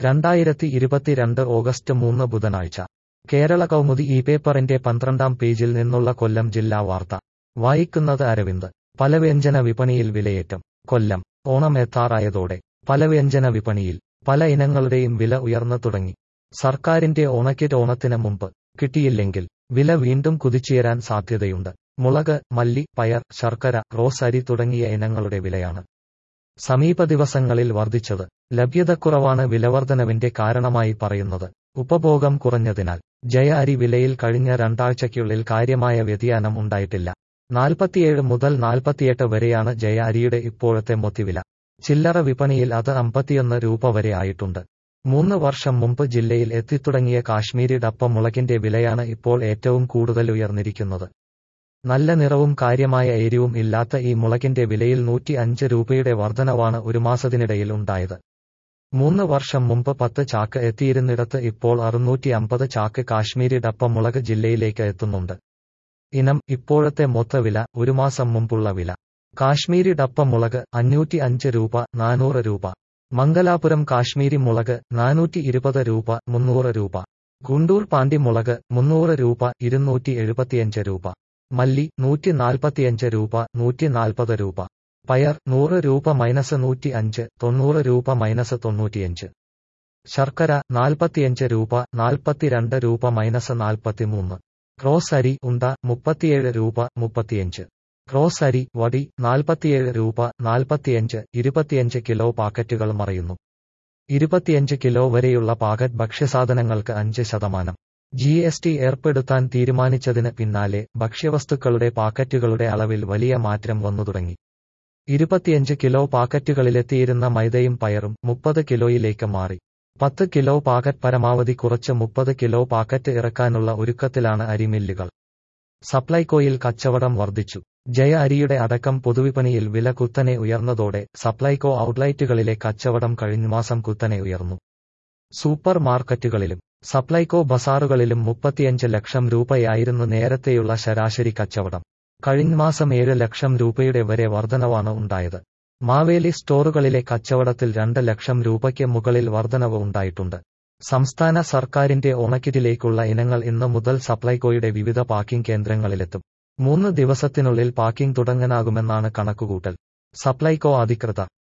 രണ്ടായിരത്തി ഇരുപത്തിരണ്ട് ഓഗസ്റ്റ് മൂന്ന് ബുധനാഴ്ച കേരള കൗമുദി ഈ പേപ്പറിന്റെ പന്ത്രണ്ടാം പേജിൽ നിന്നുള്ള കൊല്ലം ജില്ലാ വാർത്ത വായിക്കുന്നത് അരവിന്ദ് പലവ്യഞ്ജന വിപണിയിൽ വിലയേറ്റം കൊല്ലം ഓണം എത്താറായതോടെ പലവ്യഞ്ജന വിപണിയിൽ പല ഇനങ്ങളുടെയും വില ഉയർന്നു തുടങ്ങി സർക്കാരിന്റെ ഓണക്കിറ്റ് ഓണത്തിന് മുമ്പ് കിട്ടിയില്ലെങ്കിൽ വില വീണ്ടും കുതിച്ചുയരാൻ സാധ്യതയുണ്ട് മുളക് മല്ലി പയർ ശർക്കര റോസ് അരി തുടങ്ങിയ ഇനങ്ങളുടെ വിലയാണ് സമീപ ദിവസങ്ങളിൽ വർദ്ധിച്ചത് ലഭ്യതക്കുറവാണ് വിലവർധനവിന്റെ കാരണമായി പറയുന്നത് ഉപഭോഗം കുറഞ്ഞതിനാൽ ജയ അരി വിലയിൽ കഴിഞ്ഞ രണ്ടാഴ്ചയ്ക്കുള്ളിൽ കാര്യമായ വ്യതിയാനം ഉണ്ടായിട്ടില്ല നാൽപ്പത്തിയേഴ് മുതൽ നാൽപ്പത്തിയെട്ട് വരെയാണ് ജയ അരിയുടെ ഇപ്പോഴത്തെ മൊത്തിവില ചില്ലറ വിപണിയിൽ അത് അമ്പത്തിയൊന്ന് രൂപ വരെ ആയിട്ടുണ്ട് മൂന്ന് വർഷം മുമ്പ് ജില്ലയിൽ എത്തിത്തുടങ്ങിയ കാശ്മീരി ഡപ്പ മുളകിന്റെ വിലയാണ് ഇപ്പോൾ ഏറ്റവും കൂടുതൽ ഉയർന്നിരിക്കുന്നത് നല്ല നിറവും കാര്യമായ എരിവും ഇല്ലാത്ത ഈ മുളകിന്റെ വിലയിൽ നൂറ്റി അഞ്ച് രൂപയുടെ വർധനവാണ് ഒരു മാസത്തിനിടയിൽ ഉണ്ടായത് മൂന്ന് വർഷം മുമ്പ് പത്ത് ചാക്ക് എത്തിയിരുന്നിടത്ത് ഇപ്പോൾ അറുന്നൂറ്റി അമ്പത് ചാക്ക് കാശ്മീരി ഡപ്പ മുളക് ജില്ലയിലേക്ക് എത്തുന്നുണ്ട് ഇനം ഇപ്പോഴത്തെ മൊത്തവില ഒരു മാസം മുമ്പുള്ള വില കാശ്മീരി ഡപ്പ മുളക് അഞ്ഞൂറ്റി അഞ്ച് രൂപ നാനൂറ് രൂപ മംഗലാപുരം കാശ്മീരി മുളക് നാനൂറ്റി ഇരുപത് രൂപ മുന്നൂറ് രൂപ ഗുണ്ടൂർ പാണ്ടി മുളക് മുന്നൂറ് രൂപ ഇരുന്നൂറ്റി എഴുപത്തിയഞ്ച് രൂപ മല്ലി നൂറ്റി നാൽപ്പത്തിയഞ്ച് രൂപ നൂറ്റി നാൽപ്പത് രൂപ പയർ നൂറ് രൂപ മൈനസ് നൂറ്റി അഞ്ച് തൊണ്ണൂറ് രൂപ മൈനസ് തൊണ്ണൂറ്റിയഞ്ച് ശർക്കര നാൽപ്പത്തിയഞ്ച് രൂപ നാൽപ്പത്തിരണ്ട് രൂപ മൈനസ് നാൽപ്പത്തിമൂന്ന് ക്രോസ് അരി ഉണ്ട മുപ്പത്തിയേഴ് രൂപ മുപ്പത്തിയഞ്ച് ക്രോസ് അരി വടി നാൽപ്പത്തിയേഴ് രൂപ നാൽപ്പത്തിയഞ്ച് ഇരുപത്തിയഞ്ച് കിലോ പാക്കറ്റുകൾ മറയുന്നു ഇരുപത്തിയഞ്ച് കിലോ വരെയുള്ള പാക്കറ്റ് ഭക്ഷ്യസാധനങ്ങൾക്ക് അഞ്ച് ശതമാനം ജി എസ് ടി ഏർപ്പെടുത്താൻ തീരുമാനിച്ചതിന് പിന്നാലെ ഭക്ഷ്യവസ്തുക്കളുടെ പാക്കറ്റുകളുടെ അളവിൽ വലിയ മാറ്റം വന്നു തുടങ്ങി ഇരുപത്തിയഞ്ച് കിലോ പാക്കറ്റുകളിലെത്തിയിരുന്ന മൈദയും പയറും മുപ്പത് കിലോയിലേക്ക് മാറി പത്ത് കിലോ പാക്കറ്റ് പരമാവധി കുറച്ച് മുപ്പത് കിലോ പാക്കറ്റ് ഇറക്കാനുള്ള ഒരുക്കത്തിലാണ് അരിമില്ലുകൾ സപ്ലൈകോയിൽ കച്ചവടം വർദ്ധിച്ചു ജയ അരിയുടെ അടക്കം പൊതുവിപണിയിൽ വില കുത്തനെ ഉയർന്നതോടെ സപ്ലൈകോ ഔട്ട്ലൈറ്റുകളിലെ കച്ചവടം കഴിഞ്ഞ മാസം കുത്തനെ ഉയർന്നു സൂപ്പർ മാർക്കറ്റുകളിലും സപ്ലൈകോ ബസാറുകളിലും മുപ്പത്തിയഞ്ച് ലക്ഷം രൂപയായിരുന്നു നേരത്തെയുള്ള ശരാശരി കച്ചവടം കഴിഞ്ഞ മാസം ഏഴ് ലക്ഷം രൂപയുടെ വരെ വർധനവാണ് ഉണ്ടായത് മാവേലി സ്റ്റോറുകളിലെ കച്ചവടത്തിൽ രണ്ട് ലക്ഷം രൂപയ്ക്ക് മുകളിൽ വർധനവ് ഉണ്ടായിട്ടുണ്ട് സംസ്ഥാന സർക്കാരിന്റെ ഓണക്കിറ്റിലേക്കുള്ള ഇനങ്ങൾ ഇന്ന് മുതൽ സപ്ലൈകോയുടെ വിവിധ പാക്കിംഗ് കേന്ദ്രങ്ങളിലെത്തും മൂന്ന് ദിവസത്തിനുള്ളിൽ പാക്കിംഗ് തുടങ്ങാനാകുമെന്നാണ് കണക്കുകൂട്ടൽ സപ്ലൈകോ അധികൃതർ